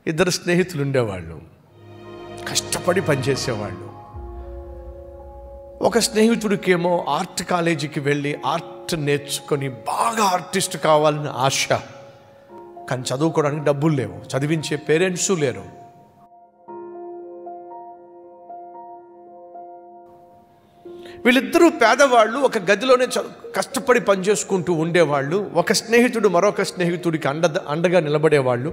ఇద్దరు స్నేహితులు ఉండేవాళ్ళు కష్టపడి పనిచేసేవాళ్ళు ఒక స్నేహితుడికేమో ఆర్ట్ కాలేజీకి వెళ్ళి ఆర్ట్ నేర్చుకొని బాగా ఆర్టిస్ట్ కావాలని ఆశ కానీ చదువుకోవడానికి డబ్బులు లేవు చదివించే పేరెంట్స్ లేరు వీళ్ళిద్దరూ పేదవాళ్ళు ఒక గదిలోనే చ- కష్టపడి పనిచేసుకుంటూ ఉండేవాళ్ళు ఒక స్నేహితుడు మరొక స్నేహితుడికి అండ అండగా నిలబడేవాళ్ళు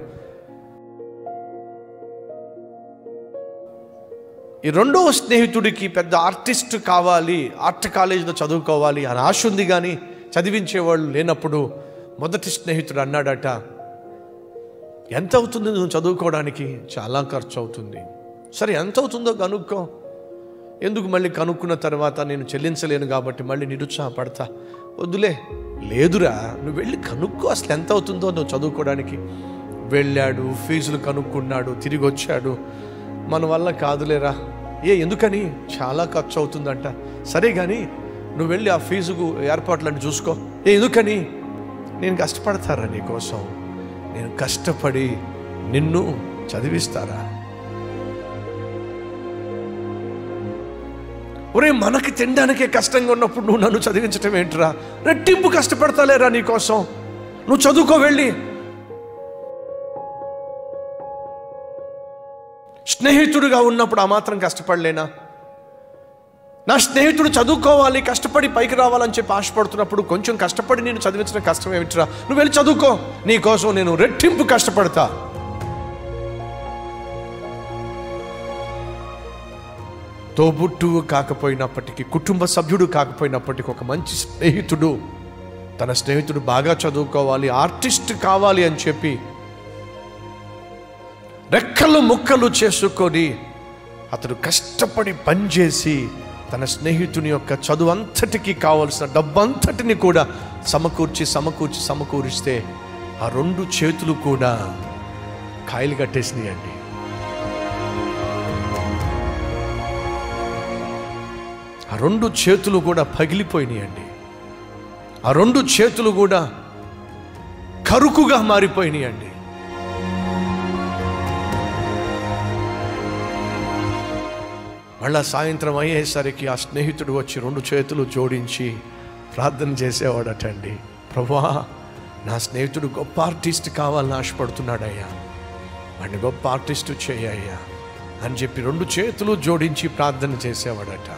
ఈ రెండవ స్నేహితుడికి పెద్ద ఆర్టిస్ట్ కావాలి ఆర్ట్ కాలేజీలో చదువుకోవాలి అని ఆశ ఉంది కానీ చదివించేవాళ్ళు లేనప్పుడు మొదటి స్నేహితుడు అన్నాడట ఎంత అవుతుంది నువ్వు చదువుకోవడానికి చాలా ఖర్చు అవుతుంది సరే ఎంత అవుతుందో కనుక్కో ఎందుకు మళ్ళీ కనుక్కున్న తర్వాత నేను చెల్లించలేను కాబట్టి మళ్ళీ నిరుత్సాహపడతా వద్దులే లేదురా నువ్వు వెళ్ళి కనుక్కో అసలు ఎంత అవుతుందో నువ్వు చదువుకోవడానికి వెళ్ళాడు ఫీజులు కనుక్కున్నాడు తిరిగి వచ్చాడు మన వల్ల కాదులేరా ఏ ఎందుకని చాలా ఖర్చు అవుతుందంట సరే కానీ నువ్వు వెళ్ళి ఆ ఫీజుకు ఏర్పాట్లను చూసుకో ఏ ఎందుకని నేను కష్టపడతారా నీకోసం నేను కష్టపడి నిన్ను చదివిస్తారా ఒరే మనకి తినడానికే కష్టంగా ఉన్నప్పుడు నువ్వు నన్ను చదివించటం ఏంట్రా రెట్టింపు కష్టపడతాలేరా నీకోసం నువ్వు చదువుకో వెళ్ళి స్నేహితుడిగా ఉన్నప్పుడు ఆ మాత్రం కష్టపడలేనా నా స్నేహితుడు చదువుకోవాలి కష్టపడి పైకి రావాలని చెప్పి ఆశపడుతున్నప్పుడు కొంచెం కష్టపడి నేను చదివించడం కష్టం ఏమిట్రా నువ్వు వెళ్ళి చదువుకో నీ కోసం నేను రెట్టింపు కష్టపడతా తోబుట్టువు కాకపోయినప్పటికీ కుటుంబ సభ్యుడు కాకపోయినప్పటికీ ఒక మంచి స్నేహితుడు తన స్నేహితుడు బాగా చదువుకోవాలి ఆర్టిస్ట్ కావాలి అని చెప్పి రెక్కలు ముక్కలు చేసుకొని అతడు కష్టపడి పనిచేసి తన స్నేహితుని యొక్క చదువు అంతటికి కావలసిన డబ్బంతటిని కూడా సమకూర్చి సమకూర్చి సమకూరిస్తే ఆ రెండు చేతులు కూడా కాయలు కట్టేసినాయండి ఆ రెండు చేతులు కూడా పగిలిపోయినాయండి ఆ రెండు చేతులు కూడా కరుకుగా మారిపోయినాయండి మళ్ళా సాయంత్రం అయ్యేసరికి ఆ స్నేహితుడు వచ్చి రెండు చేతులు జోడించి ప్రార్థన చేసేవాడటండి ప్రభా నా స్నేహితుడు గొప్ప ఆర్టిస్ట్ కావాలని ఆశపడుతున్నాడయ్యా వాడిని గొప్ప ఆర్టిస్టు చేయయ్యా అని చెప్పి రెండు చేతులు జోడించి ప్రార్థన చేసేవాడట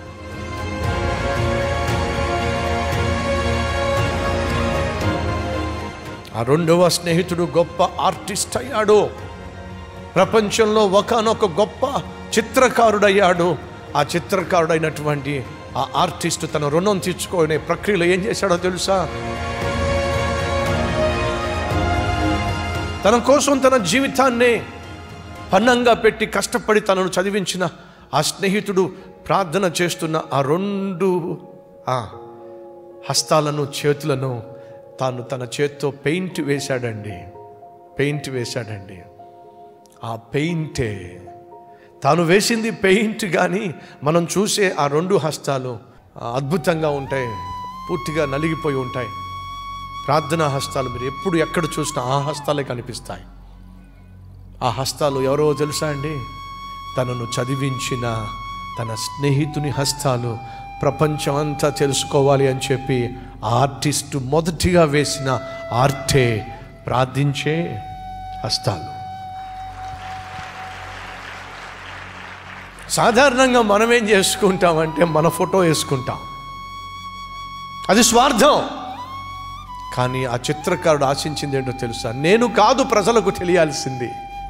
ఆ రెండవ స్నేహితుడు గొప్ప ఆర్టిస్ట్ అయ్యాడు ప్రపంచంలో ఒకనొక గొప్ప చిత్రకారుడయ్యాడు ఆ చిత్రకారుడైనటువంటి ఆ ఆర్టిస్ట్ తన రుణం తీర్చుకునే ప్రక్రియలో ఏం చేశాడో తెలుసా తన కోసం తన జీవితాన్నే పన్నంగా పెట్టి కష్టపడి తనను చదివించిన ఆ స్నేహితుడు ప్రార్థన చేస్తున్న ఆ రెండు ఆ హస్తాలను చేతులను తాను తన చేత్తో పెయింట్ వేశాడండి పెయింట్ వేశాడండి ఆ పెయింటే తాను వేసింది పెయింట్ కానీ మనం చూసే ఆ రెండు హస్తాలు ఆ, అద్భుతంగా ఉంటాయి పూర్తిగా నలిగిపోయి ఉంటాయి ప్రార్థనా హస్తాలు మీరు ఎప్పుడు ఎక్కడ చూసినా ఆ హస్తాలే కనిపిస్తాయి ఆ హస్తాలు ఎవరో తెలుసా అండి తనను చదివించిన తన స్నేహితుని హస్తాలు ప్రపంచం అంతా తెలుసుకోవాలి అని చెప్పి ఆ ఆర్టిస్టు మొదటిగా వేసిన ఆర్టే ప్రార్థించే హస్తాలు సాధారణంగా మనం ఏం చేసుకుంటామంటే మన ఫోటో వేసుకుంటాం అది స్వార్థం కానీ ఆ చిత్రకారుడు ఆశించింది ఏంటో తెలుసా నేను కాదు ప్రజలకు తెలియాల్సింది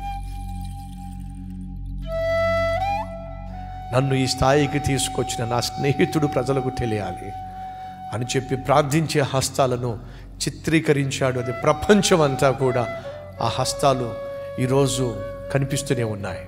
నన్ను ఈ స్థాయికి తీసుకొచ్చిన నా స్నేహితుడు ప్రజలకు తెలియాలి అని చెప్పి ప్రార్థించే హస్తాలను చిత్రీకరించాడు అది ప్రపంచం అంతా కూడా ఆ హస్తాలు ఈరోజు కనిపిస్తూనే ఉన్నాయి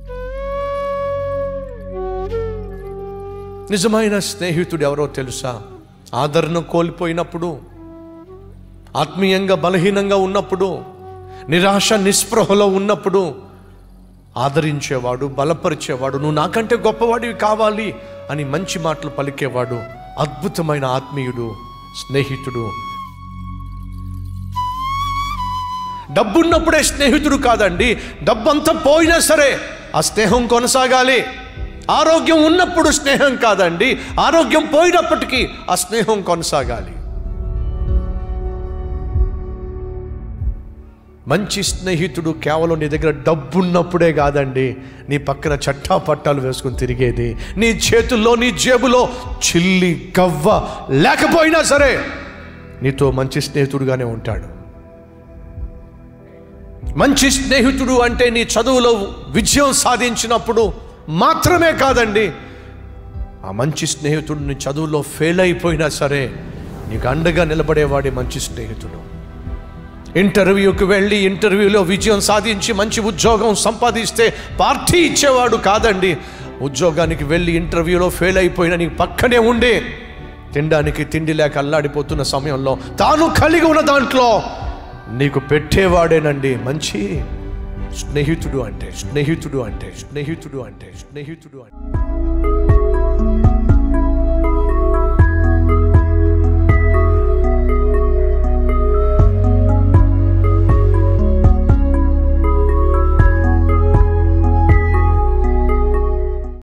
నిజమైన స్నేహితుడు ఎవరో తెలుసా ఆదరణ కోల్పోయినప్పుడు ఆత్మీయంగా బలహీనంగా ఉన్నప్పుడు నిరాశ నిస్పృహలో ఉన్నప్పుడు ఆదరించేవాడు బలపరిచేవాడు నువ్వు నాకంటే గొప్పవాడివి కావాలి అని మంచి మాటలు పలికేవాడు అద్భుతమైన ఆత్మీయుడు స్నేహితుడు డబ్బున్నప్పుడే స్నేహితుడు కాదండి డబ్బంతా పోయినా సరే ఆ స్నేహం కొనసాగాలి ఆరోగ్యం ఉన్నప్పుడు స్నేహం కాదండి ఆరోగ్యం పోయినప్పటికీ ఆ స్నేహం కొనసాగాలి మంచి స్నేహితుడు కేవలం నీ దగ్గర డబ్బున్నప్పుడే కాదండి నీ పక్కన చట్టా పట్టాలు వేసుకుని తిరిగేది నీ చేతుల్లో నీ జేబులో చిల్లి గవ్వ లేకపోయినా సరే నీతో మంచి స్నేహితుడుగానే ఉంటాడు మంచి స్నేహితుడు అంటే నీ చదువులో విజయం సాధించినప్పుడు మాత్రమే కాదండి ఆ మంచి స్నేహితుడు నీ చదువులో ఫెయిల్ అయిపోయినా సరే నీకు అండగా నిలబడేవాడే మంచి స్నేహితుడు ఇంటర్వ్యూకి వెళ్ళి ఇంటర్వ్యూలో విజయం సాధించి మంచి ఉద్యోగం సంపాదిస్తే పార్టీ ఇచ్చేవాడు కాదండి ఉద్యోగానికి వెళ్ళి ఇంటర్వ్యూలో ఫెయిల్ అయిపోయిన నీకు పక్కనే ఉండే తినడానికి తిండి లేక అల్లాడిపోతున్న సమయంలో తాను కలిగి ఉన్న దాంట్లో నీకు పెట్టేవాడేనండి మంచి స్నేహితుడు అంటే స్నేహితుడు అంటే స్నేహితుడు అంటే స్నేహితుడు అంటే